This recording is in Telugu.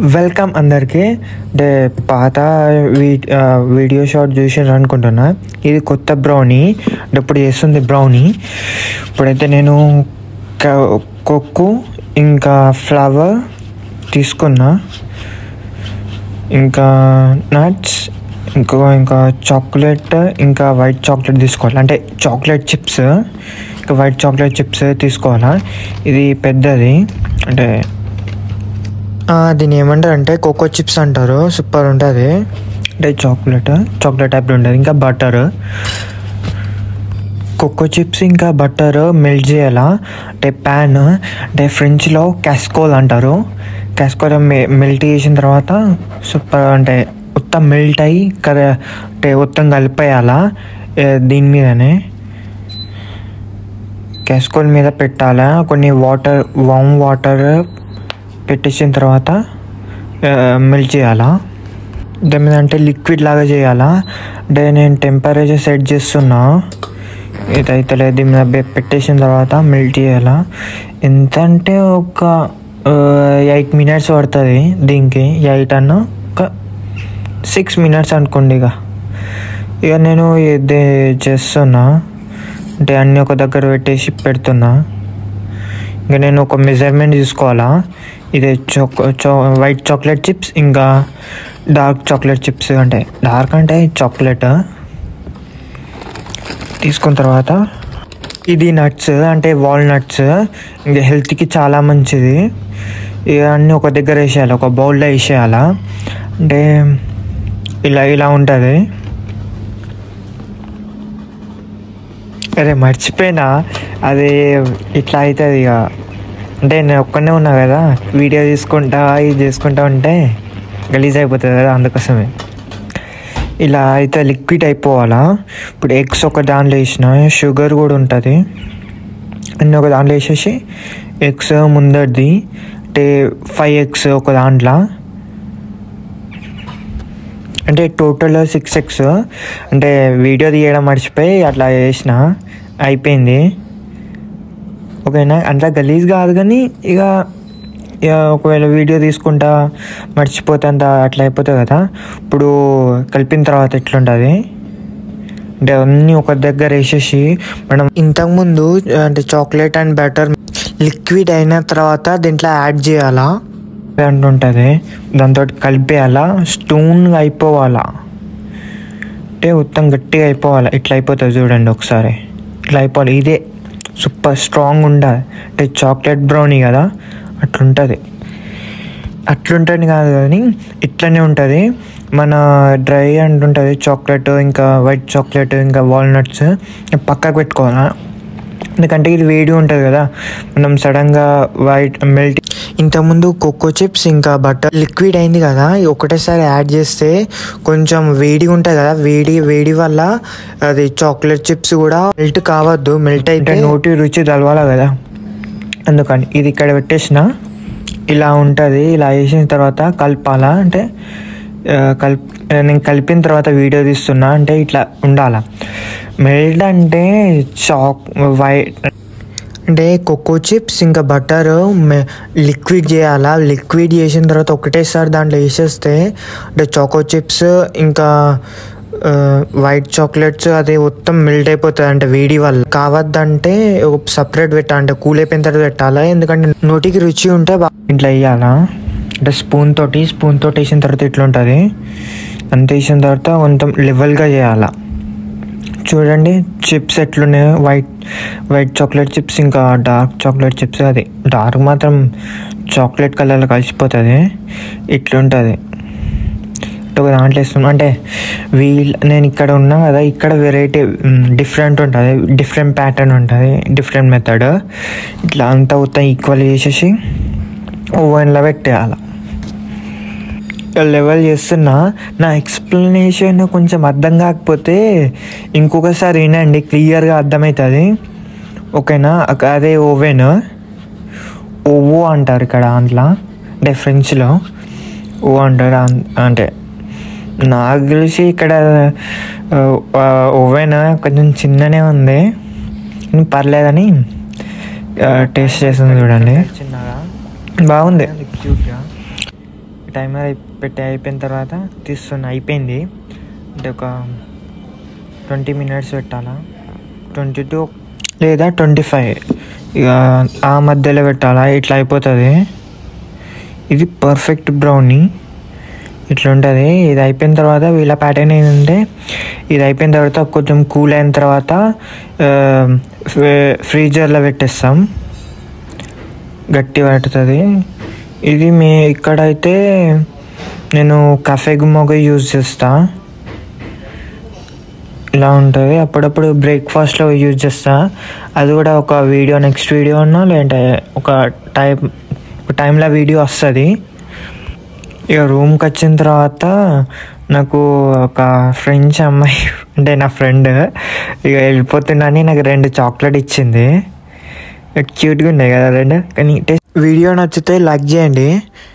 వెల్కమ్ అందరికీ అంటే పాత వీ- ఆ, వీడియో షాట్ చూసి అనుకుంటున్నా ఇది కొత్త బ్రౌనీ అంటే ఇప్పుడు చేస్తుంది బ్రౌనీ ఇప్పుడైతే నేను క- కొక్కు ఇంకా ఫ్లవర్ తీసుకున్నా ఇంకా నట్స్ ఇంకో ఇంకా చాక్లెట్ ఇంకా వైట్ చాక్లెట్ తీసుకోవాలి అంటే చాక్లెట్ చిప్స్ ఇంకా వైట్ చాక్లెట్ చిప్స్ తీసుకోవాలా ఇది పెద్దది అంటే ఆ, దీన్ని ఏమంటారు అంటే కోకో చిప్స్ అంటారు సూపర్ ఉంటుంది అంటే చాక్లెట్ చాక్లెట్ టైప్ ఉంటుంది ఇంకా బటర్ కోకో చిప్స్ ఇంకా బటర్ మెల్ట్ చేయాలా అంటే ప్యాన్ అంటే ఫ్రెంచ్లో క్యాస్కోల్ అంటారు క్యాస్కోల్ మెల్ట్ చేసిన తర్వాత సూపర్ అంటే మొత్తం మెల్ట్ అయ్యి కర అంటే మొత్తం కలిపేయాలా ఏ, దీని మీదనే క్యాస్కోల్ మీద పెట్టాలా కొన్ని వాటర్ వామ్ వాటర్ పెట్టేసిన తర్వాత మెల్ట్ చేయాలా దాని మీద అంటే లిక్విడ్ లాగా చేయాలా అంటే నేను టెంపరేచర్ సెట్ చేస్తున్నా ఇదైతే లేదు దీని మీద పె- పెట్టేసిన తర్వాత మెల్ట్ చేయాలా ఎంత అంటే ఒక ఎయిట్ మినిట్స్ పడుతుంది దీనికి ఎయిట్ అన్న ఒక సిక్స్ మినిట్స్ అనుకోండి ఇక ఇక నేను ఇది చేస్తున్నా అంటే అన్నీ ఒక దగ్గర పెట్టేసి పెడుతున్నా ఇంకా నేను ఒక మెజర్మెంట్ తీసుకోవాలా ఇది చాక్ చా వైట్ చాక్లెట్ చిప్స్ ఇంకా డార్క్ చాక్లెట్ చిప్స్ అంటే డార్క్ అంటే చాక్లెట్ తీసుకున్న తర్వాత ఇది నట్స్ అంటే వాల్నట్స్ ఇంకా హెల్త్కి చాలా మంచిది ఇక అన్నీ ఒక దగ్గర వేసేయాలి ఒక బౌల్లో వేసేయాలా అంటే ఇలా ఇలా ఉంటుంది అరే మర్చిపోయినా అది ఇట్లా అవుతుంది ఇక అంటే నేను ఒక్కనే ఉన్నా కదా వీడియో తీసుకుంటా ఇది చేసుకుంటా ఉంటే గలీజ్ అయిపోతుంది కదా అందుకోసమే ఇలా అయితే లిక్విడ్ అయిపోవాలా ఇప్పుడు ఎగ్స్ ఒక దాంట్లో వేసిన షుగర్ కూడా ఉంటుంది అన్నీ ఒక దాంట్లో వేసేసి ఎగ్స్ ముందరిది అంటే ఫైవ్ ఎగ్స్ ఒక దాంట్లో అంటే టోటల్ సిక్స్ ఎక్స్ అంటే వీడియో తీయడం మర్చిపోయి అట్లా చేసిన అయిపోయింది ఓకేనా అంతా గలీజ్ కాదు కానీ ఇక ఇక ఒకవేళ వీడియో తీసుకుంటా మర్చిపోతే అంత అట్లా అయిపోతుంది కదా ఇప్పుడు కలిపిన తర్వాత ఎట్లుంటుంది అంటే అన్నీ ఒక దగ్గర వేసేసి మనం ఇంతకుముందు అంటే చాక్లెట్ అండ్ బటర్ లిక్విడ్ అయిన తర్వాత దీంట్లో యాడ్ చేయాలా అంటుంటుంది దాంతో కలిపేయాలా స్టోన్గా అయిపోవాలా అంటే మొత్తం గట్టిగా అయిపోవాలి ఇట్లా అయిపోతుంది చూడండి ఒకసారి ఇట్లా అయిపోవాలి ఇదే సూపర్ స్ట్రాంగ్ ఉండాలి అంటే చాక్లెట్ బ్రౌనీ కదా అట్లుంటుంది అట్లుంటుంది కాదు కానీ ఇట్లనే ఉంటుంది మన డ్రై అంటుంటుంది చాక్లెట్ ఇంకా వైట్ చాక్లెట్ ఇంకా వాల్నట్స్ పక్కకు పెట్టుకోవాలా ఎందుకంటే ఇది వేడి ఉంటుంది కదా మనం సడన్గా వైట్ మెల్ట్ ఇంతకుముందు కోకో చిప్స్ ఇంకా బటర్ లిక్విడ్ అయింది కదా ఇది ఒకటేసారి యాడ్ చేస్తే కొంచెం వేడిగా ఉంటుంది కదా వేడి వేడి వల్ల అది చాక్లెట్ చిప్స్ కూడా మెల్ట్ కావద్దు మెల్ట్ అయితే నోటి రుచి తలవాలి కదా అందుకని ఇది ఇక్కడ పెట్టేసిన ఇలా ఉంటుంది ఇలా వేసిన తర్వాత కలపాలా అంటే ఆ, కల్ప్ నేను కలిపిన తర్వాత వీడియో తీస్తున్నా అంటే ఇట్లా ఉండాలా మెల్ట్ అంటే చాక్ వైట్ అంటే కోకో చిప్స్ ఇంకా బటర్ లిక్విడ్ చేయాలా లిక్విడ్ చేసిన తర్వాత ఒకటేసారి దాంట్లో వేసేస్తే అంటే చాకో చిప్స్ ఇంకా వైట్ చాక్లెట్స్ అది మొత్తం మెల్ట్ అయిపోతుంది అంటే వేడి వల్ల కావద్దంటే ఒక సపరేట్ పెట్టాలి అంటే కూల్ అయిపోయిన తర్వాత పెట్టాలా ఎందుకంటే నోటికి రుచి ఉంటే బా- ఇట్లా వేయాలా అంటే స్పూన్ తోటి స్పూన్ తోటి వేసిన తర్వాత ఇట్లా ఉంటుంది అంత వేసిన తర్వాత కొంచెం లెవెల్గా చేయాలా చూడండి చిప్స్ ఎట్లున్నాయో వైట్ వైట్ చాక్లెట్ చిప్స్ ఇంకా డార్క్ చాక్లెట్ చిప్స్ అది డార్క్ మాత్రం చాక్లెట్ కలర్లో కలిసిపోతుంది ఇట్లుంటుంది ఒక దాంట్లో ఇస్తున్నాం అంటే వీల్ నేను ఇక్కడ ఉన్నా కదా ఇక్కడ వెరైటీ డిఫరెంట్ ఉంటుంది డిఫరెంట్ ప్యాటర్న్ ఉంటుంది డిఫరెంట్ మెథడ్ ఇట్లా అంతా మొత్తం ఈక్వల్ చేసేసి ఓవెన్లో పెట్టేయాలి లెవెల్ చేస్తున్నా నా ఎక్స్ప్లెనేషన్ కొంచెం అర్థం కాకపోతే ఇంకొకసారి వినండి క్లియర్గా అర్థమవుతుంది ఓకేనా అక- అదే ఓవెన్ ఓవో అంటారు ఇక్కడ దాంట్లో అంటే ఫ్రెంచ్లో ఓ అంటారు అన్- అంటే నాకు తెలిసి ఇక్కడ ఓవెన్ కొంచెం చిన్ననే ఉంది కానీ పర్లేదని టేస్ట్ చేస్తుంది చూడండి బాగుంది టైమర్ పెట్టి అయిపోయిన తర్వాత తీస్తున్నా అయిపోయింది అంటే ఒక ట్వంటీ మినిట్స్ పెట్టాలా ట్వంటీ టూ లేదా ట్వంటీ ఫైవ్ ఇక ఆ మధ్యలో పెట్టాలా ఇట్లా అయిపోతుంది ఇది పర్ఫెక్ట్ బ్రౌనీ ఇట్లా ఉంటుంది ఇది అయిపోయిన తర్వాత వీళ్ళ ప్యాటర్న్ ఏంటంటే ఇది అయిపోయిన తర్వాత కొంచెం కూల్ అయిన తర్వాత ఫ్రీజర్లో పెట్టేస్తాం గట్టి పడుతుంది ఇది మీ ఇక్కడైతే నేను కఫే గుమ్మగా యూజ్ చేస్తా ఇలా ఉంటుంది అప్పుడప్పుడు బ్రేక్ఫాస్ట్లో యూజ్ చేస్తా అది కూడా ఒక వీడియో నెక్స్ట్ వీడియో అన్నా లేదంటే ఒక టైం ఒక టైంలో వీడియో వస్తుంది ఇక రూమ్కి వచ్చిన తర్వాత నాకు ఒక ఫ్రెండ్స్ అమ్మాయి అంటే నా ఫ్రెండ్ ఇక వెళ్ళిపోతున్నాని నాకు రెండు చాక్లెట్ ఇచ్చింది క్యూట్గా ఉన్నాయి కదా రెండు కానీ టేస్ట్ వీడియో నచ్చితే లైక్ చేయండి